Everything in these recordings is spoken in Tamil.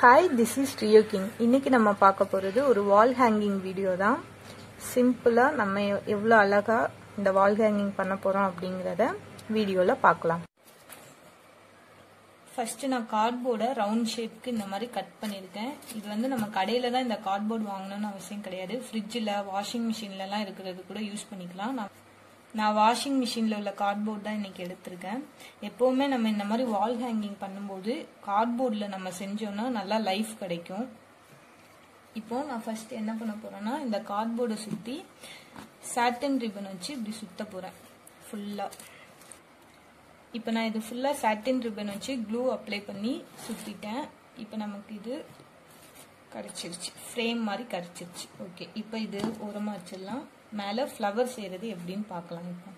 hi this is Rio King இன்னைக்கு நம்ம பார்க்க போகிறது ஒரு வால் ஹேங்கிங் வீடியோ தான் சிம்பிளாக நம்ம எவ்வளோ அழகாக இந்த வால் ஹேங்கிங் பண்ண போகிறோம் அப்படிங்கிறத வீடியோவில் பார்க்கலாம் ஃபஸ்ட்டு நான் கார்ட்போர்டை ரவுண்ட் ஷேப்க்கு இந்த மாதிரி கட் பண்ணியிருக்கேன் இது வந்து நம்ம கடையில் தான் இந்த கார்ட்போர்டு வாங்கணும்னு அவசியம் கிடையாது ஃப்ரிட்ஜில் வாஷிங் மிஷின்லலாம் இருக்கிறது கூட யூஸ் பண்ணிக்கலாம் நான் நான் வாஷிங் மிஷினில் உள்ள கார்ட்போர்ட் தான் இன்னைக்கு எடுத்திருக்கேன் எப்போவுமே நம்ம இந்த மாதிரி வால் ஹேங்கிங் பண்ணும்போது கார்ட்போர்டில் நம்ம செஞ்சோம்னா நல்லா லைஃப் கிடைக்கும் இப்போ நான் ஃபர்ஸ்ட் என்ன பண்ண போறேன்னா இந்த கார்ட்போர்டை சுற்றி சாட்டன் ரிப்பன் வச்சு இப்படி சுத்த போகிறேன் ஃபுல்லாக இப்போ நான் இது ஃபுல்லாக சாட்டின் ரிப்பன் வச்சு க்ளூ அப்ளை பண்ணி சுற்றிட்டேன் இப்போ நமக்கு இது கிடச்சிருச்சு ஃப்ரேம் மாதிரி கிடச்சிருச்சு ஓகே இப்போ இது ஓரமாக வச்சிடலாம் மேலே ஃப்ளவர் செய்கிறது எப்படின்னு பார்க்கலாம் இப்போ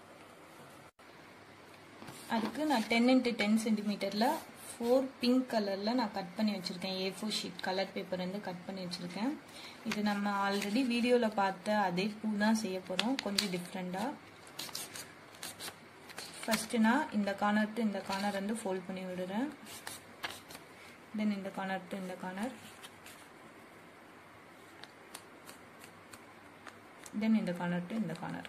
அதுக்கு நான் டென் இன்ட்டு டென் சென்டிமீட்டரில் ஃபோர் பிங்க் கலரில் நான் கட் பண்ணி வச்சுருக்கேன் A four sheet colour paper வந்து கட் பண்ணி வச்சுருக்கேன் இது நம்ம ஆல்ரெடி வீடியோவில் பார்த்த அதே பூ தான் செய்ய போகிறோம் கொஞ்சம் டிஃப்ரெண்ட்டாக ஃபஸ்ட்டு நான் இந்த கார்னர் டு இந்த கார்னர் வந்து ஃபோல்ட் பண்ணி விடுறேன் தென் இந்த கார்னர் டு இந்த கார்னர் தென் இந்த கார்னர் டு இந்த கார்னர்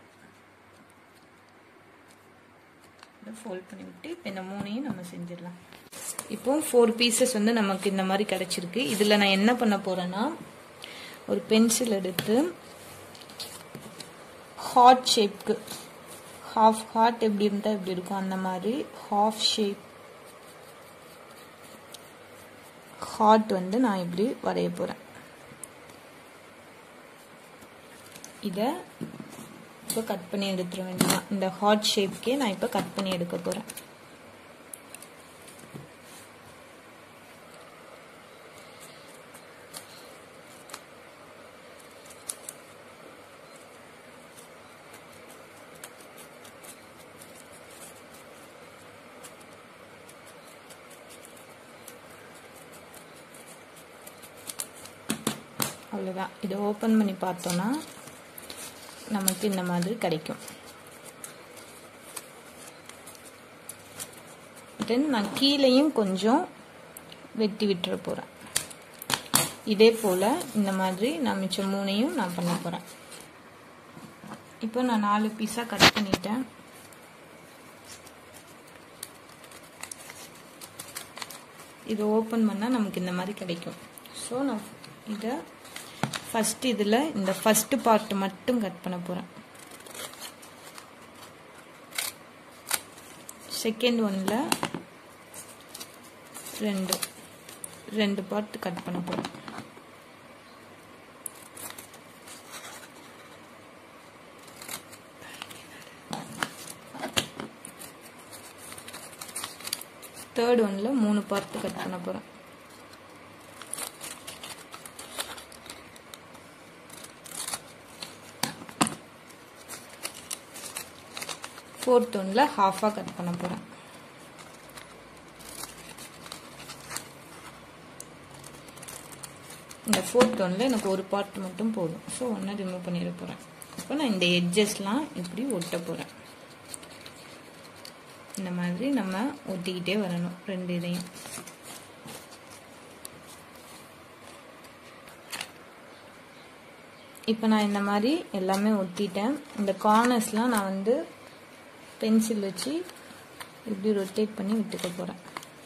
இதை ஃபோல்ட் பண்ணி விட்டு இப்போ இந்த மூணையும் நம்ம செஞ்சிடலாம் இப்போ ஃபோர் பீசஸ் வந்து நமக்கு இந்த மாதிரி கிடச்சிருக்கு இதில் நான் என்ன பண்ண போகிறேன்னா ஒரு பென்சில் எடுத்து ஹார்ட் ஷேப்க்கு ஹாஃப் ஹார்ட் எப்படி இருந்தால் எப்படி இருக்கும் அந்த மாதிரி ஹாஃப் ஷேப் ஹார்ட் வந்து நான் இப்படி வரைய போகிறேன் இதை இப்போ கட் பண்ணி எடுத்துட வேண்டியதான் இந்த ஹார்ட் ஷேப்க்கே நான் இப்போ கட் பண்ணி எடுக்க போகிறேன் அவ்வளோதான் இதை ஓப்பன் பண்ணி பார்த்தோன்னா நமக்கு இந்த மாதிரி கிடைக்கும் தென் நான் கீழேயும் கொஞ்சம் வெட்டி விட்டுற போகிறேன் இதே போல் இந்த மாதிரி நான் மிச்சம் மூணையும் நான் பண்ண போகிறேன் இப்போ நான் நாலு பீஸாக கட் பண்ணிட்டேன் இதை ஓப்பன் பண்ணால் நமக்கு இந்த மாதிரி கிடைக்கும் ஸோ நான் இதை ஃபஸ்ட் இதில் இந்த ஃபஸ்ட்டு பார்ட் மட்டும் கட் பண்ண போகிறேன் செகண்ட் ஒன்னில் ரெண்டு ரெண்டு பார்ட் கட் பண்ண போகிறேன் தேர்ட் ஒன்னில் மூணு பார்ட் கட் பண்ண போகிறேன் ஃபோர்த் ஒன்னில் ஹாஃபாக கட் பண்ண போகிறேன் இந்த ஃபோர்த் ஒன்னில் எனக்கு ஒரு பார்ட் மட்டும் போதும் ஸோ ஒன்றை ரிமூவ் பண்ணிட போகிறேன் இப்போ நான் இந்த எட்ஜஸ்லாம் இப்படி ஒட்ட போகிறேன் இந்த மாதிரி நம்ம ஒட்டிக்கிட்டே வரணும் ரெண்டு இதையும் இப்போ நான் இந்த மாதிரி எல்லாமே ஒட்டிட்டேன் இந்த கார்னர்ஸ்லாம் நான் வந்து பென்சில் வச்சு இப்படி ரொட்டேட் பண்ணி விட்டுக்க போகிறேன்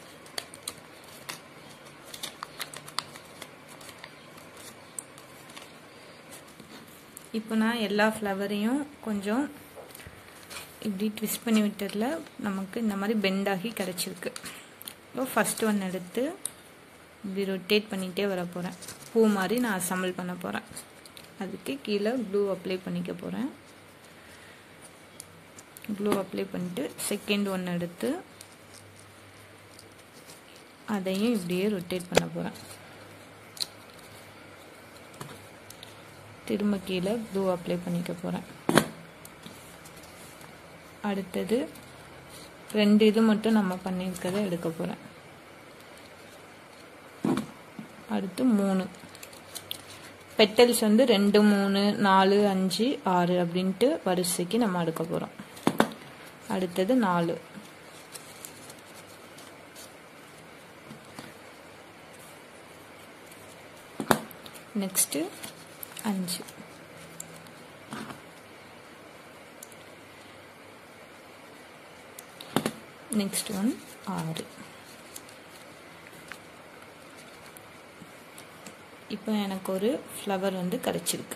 இப்போ நான் எல்லா ஃப்ளவரையும் கொஞ்சம் இப்படி ட்விஸ்ட் பண்ணி விட்டதில் நமக்கு இந்த மாதிரி பெண்டாகி கிடச்சிருக்கு இப்போ ஃபஸ்ட்டு ஒன்று எடுத்து இப்படி ரொட்டேட் பண்ணிகிட்டே வர போகிறேன் பூ மாதிரி நான் அசம்பிள் பண்ண போகிறேன் அதுக்கு கீழே க்ளூ அப்ளை பண்ணிக்க போகிறேன் க்ளூ அப்ளை பண்ணிட்டு செகண்ட் ஒன்று எடுத்து அதையும் இப்படியே ரொட்டேட் பண்ண போகிறேன் திரும்ப கீழே க்ளூ அப்ளை பண்ணிக்க போகிறேன் அடுத்தது ரெண்டு இது மட்டும் நம்ம பண்ணியிருக்கிறத எடுக்க போகிறேன் அடுத்து மூணு பெட்டல்ஸ் வந்து ரெண்டு மூணு நாலு அஞ்சு ஆறு அப்படின்ட்டு வரிசைக்கு நம்ம எடுக்க போகிறோம் அடுத்தது நாலு நெக்ஸ்ட்டு அஞ்சு நெக்ஸ்ட் ஒன் ஆறு இப்போ எனக்கு ஒரு ஃப்ளவர் வந்து கிடச்சிருக்கு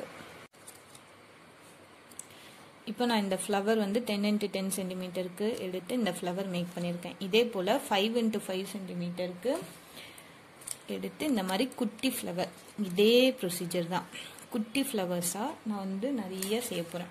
இப்போ நான் இந்த ஃப்ளவர் வந்து டென் இன்ட்டு டென் சென்டிமீட்டருக்கு எடுத்து இந்த ஃப்ளவர் மேக் பண்ணியிருக்கேன் இதே போல் ஃபைவ் இன்ட்டு ஃபைவ் சென்டிமீட்டருக்கு எடுத்து இந்த மாதிரி குட்டி ஃப்ளவர் இதே ப்ரொசீஜர் தான் குட்டி ஃப்ளவர்ஸாக நான் வந்து நிறைய செய்ய போகிறேன்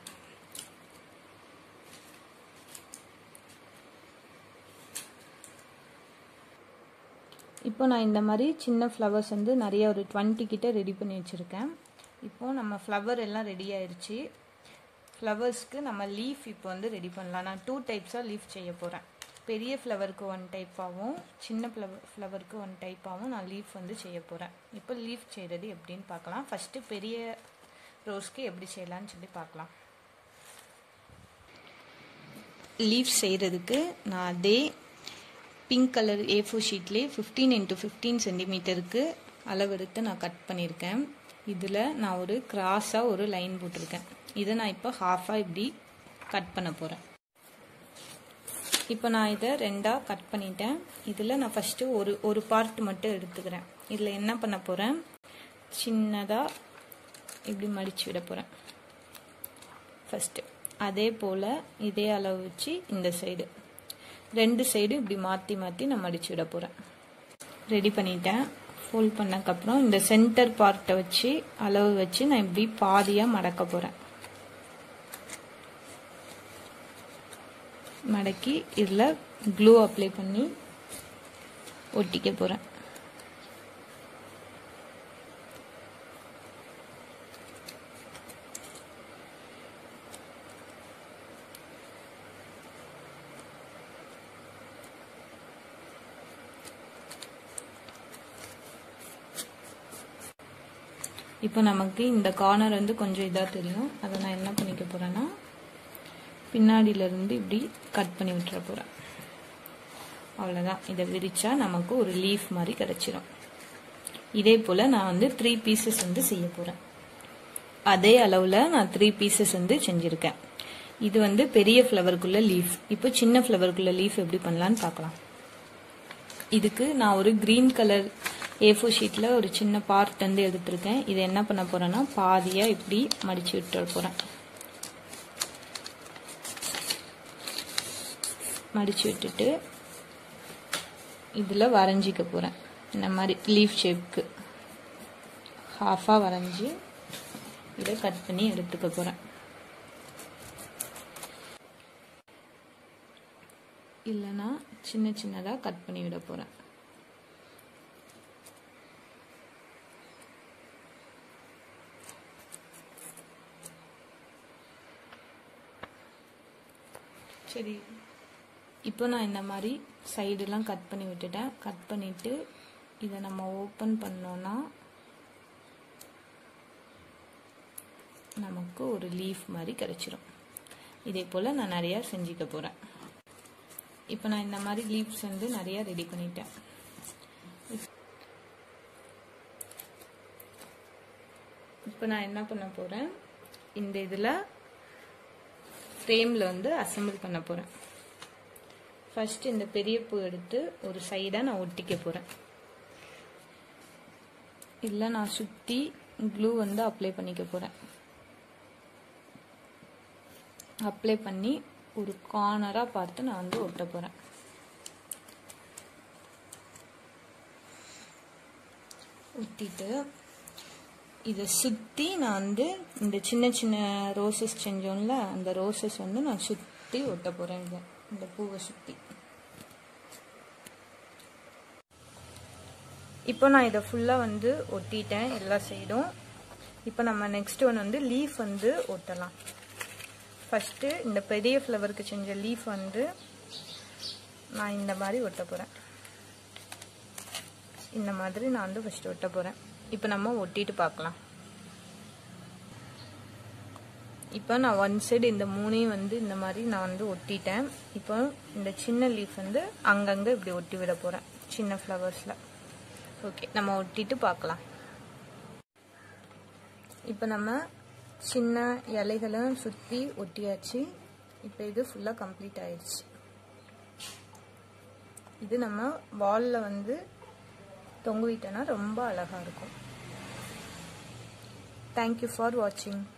இப்போ நான் இந்த மாதிரி சின்ன ஃப்ளவர்ஸ் வந்து நிறைய ஒரு டுவெண்ட்டி கிட்ட ரெடி பண்ணி வச்சுருக்கேன் இப்போது நம்ம ஃப்ளவர் எல்லாம் ரெடி ஆயிடுச்சு ஃப்ளவர்ஸ்க்கு நம்ம லீஃப் இப்போ வந்து ரெடி பண்ணலாம் நான் டூ டைப்ஸாக லீஃப் செய்ய போகிறேன் பெரிய ஃப்ளவருக்கு ஒன் டைப்பாகவும் சின்ன ஃப்ளவர் ஃப்ளவருக்கு ஒன் டைப்பாகவும் நான் லீஃப் வந்து செய்ய போகிறேன் இப்போ லீஃப் செய்கிறது எப்படின்னு பார்க்கலாம் ஃபஸ்ட்டு பெரிய ரோஸ்க்கு எப்படி செய்யலான்னு சொல்லி பார்க்கலாம் லீஃப் செய்கிறதுக்கு நான் அதே பிங்க் கலர் ஏ ஃபோர் ஷீட்லேயே ஃபிஃப்டீன் இன்ட்டு ஃபிஃப்டீன் சென்டிமீட்டருக்கு அளவெடுத்து நான் கட் பண்ணியிருக்கேன் இதில் நான் ஒரு கிராஸாக ஒரு லைன் போட்டிருக்கேன் இதை நான் இப்போ ஹாஃபாக இப்படி கட் பண்ண போகிறேன் இப்போ நான் இதை ரெண்டாக கட் பண்ணிட்டேன் இதில் நான் ஃபஸ்ட்டு ஒரு ஒரு பார்ட் மட்டும் எடுத்துக்கிறேன் இதில் என்ன பண்ண போகிறேன் சின்னதாக இப்படி மடித்து விட போகிறேன் ஃபஸ்ட்டு அதே போல் இதே அளவு வச்சு இந்த சைடு ரெண்டு சைடு இப்படி மாற்றி மாற்றி நான் மடித்து விட போகிறேன் ரெடி பண்ணிட்டேன் ஃபோல்ட் பண்ணக்கப்புறம் இந்த சென்டர் பார்ட்டை வச்சு அளவு வச்சு நான் இப்படி பாதியாக மடக்க போகிறேன் மடக்கி இதில் க்ளூ அப்ளை பண்ணி ஒட்டிக்க போகிறேன் இப்போ நமக்கு இந்த கார்னர் வந்து கொஞ்சம் இதாக தெரியும் அதை நான் என்ன பண்ணிக்க போகிறேன்னா பின்னாடியிலேருந்து இப்படி கட் பண்ணி விட்டுற போகிறேன் அவ்வளோதான் இதை விரிச்சா நமக்கு ஒரு லீஃப் மாதிரி கிடச்சிரும் இதே போல் நான் வந்து த்ரீ பீசஸ் வந்து செய்ய போகிறேன் அதே அளவில் நான் த்ரீ பீசஸ் வந்து செஞ்சுருக்கேன் இது வந்து பெரிய ஃப்ளவருக்குள்ள லீஃப் இப்போ சின்ன ஃப்ளவருக்குள்ள லீஃப் எப்படி பண்ணலான்னு பார்க்கலாம் இதுக்கு நான் ஒரு க்ரீன் கலர் ஏ ஃபோர் ஷீட்டில் ஒரு சின்ன பார்ட் வந்து எடுத்திருக்கேன் இதை என்ன பண்ண போகிறேன்னா பாதியாக இப்படி மடித்து விட்டு போகிறேன் மடித்து விட்டுட்டு இதில் வரைஞ்சிக்க போகிறேன் இந்த மாதிரி லீஃப் ஷேப்க்கு ஹாஃபாக வரைஞ்சி இதை கட் பண்ணி எடுத்துக்க போகிறேன் இல்லைன்னா சின்ன சின்னதாக கட் பண்ணி விட போகிறேன் சரி இப்போ நான் இந்த மாதிரி சைடெல்லாம் கட் பண்ணி விட்டுட்டேன் கட் பண்ணிவிட்டு இதை நம்ம ஓப்பன் பண்ணோன்னா நமக்கு ஒரு லீஃப் மாதிரி கிடச்சிரும் இதே போல் நான் நிறையா செஞ்சுக்க போகிறேன் இப்போ நான் இந்த மாதிரி லீவ்ஸ் வந்து நிறையா ரெடி பண்ணிட்டேன் இப்போ நான் என்ன பண்ண போகிறேன் இந்த இதில் ஃப்ரேமில் வந்து அசம்பிள் பண்ண போகிறேன் ஃபஸ்ட்டு இந்த பெரிய பூ எடுத்து ஒரு சைடாக நான் ஒட்டிக்க போகிறேன் இல்லை நான் சுற்றி க்ளூ வந்து அப்ளை பண்ணிக்க போகிறேன் அப்ளை பண்ணி ஒரு கார்னராக பார்த்து நான் வந்து ஒட்ட போகிறேன் ஒட்டிட்டு இதை சுற்றி நான் வந்து இந்த சின்ன சின்ன ரோசஸ் செஞ்சோம்ல அந்த ரோசஸ் வந்து நான் சுற்றி ஒட்ட போகிறேன் இதை இந்த பூவை சுற்றி இப்போ நான் இதை ஃபுல்லாக வந்து ஒட்டிட்டேன் எல்லா சைடும் இப்போ நம்ம நெக்ஸ்ட் ஒன் வந்து லீஃப் வந்து ஒட்டலாம் ஃபஸ்ட்டு இந்த பெரிய ஃப்ளவருக்கு செஞ்ச லீஃப் வந்து நான் இந்த மாதிரி ஒட்ட போகிறேன் இந்த மாதிரி நான் வந்து ஃபஸ்ட்டு ஒட்ட போகிறேன் இப்போ நம்ம ஒட்டிட்டு பார்க்கலாம் இப்போ நான் ஒன் சைடு இந்த மூணையும் வந்து இந்த மாதிரி நான் வந்து ஒட்டிட்டேன் இப்போ இந்த சின்ன லீஃப் வந்து அங்கங்கே இப்படி ஒட்டி விட போகிறேன் சின்ன ஃப்ளவர்ஸில் ஓகே நம்ம ஒட்டிட்டு பார்க்கலாம் இப்போ நம்ம சின்ன இலைகளும் சுற்றி ஒட்டியாச்சு இப்போ இது ஃபுல்லாக கம்ப்ளீட் ஆயிடுச்சு இது நம்ம வாலில் வந்து தொங்க விட்டோன்னா ரொம்ப அழகாக இருக்கும் தேங்க்யூ ஃபார் வாட்சிங்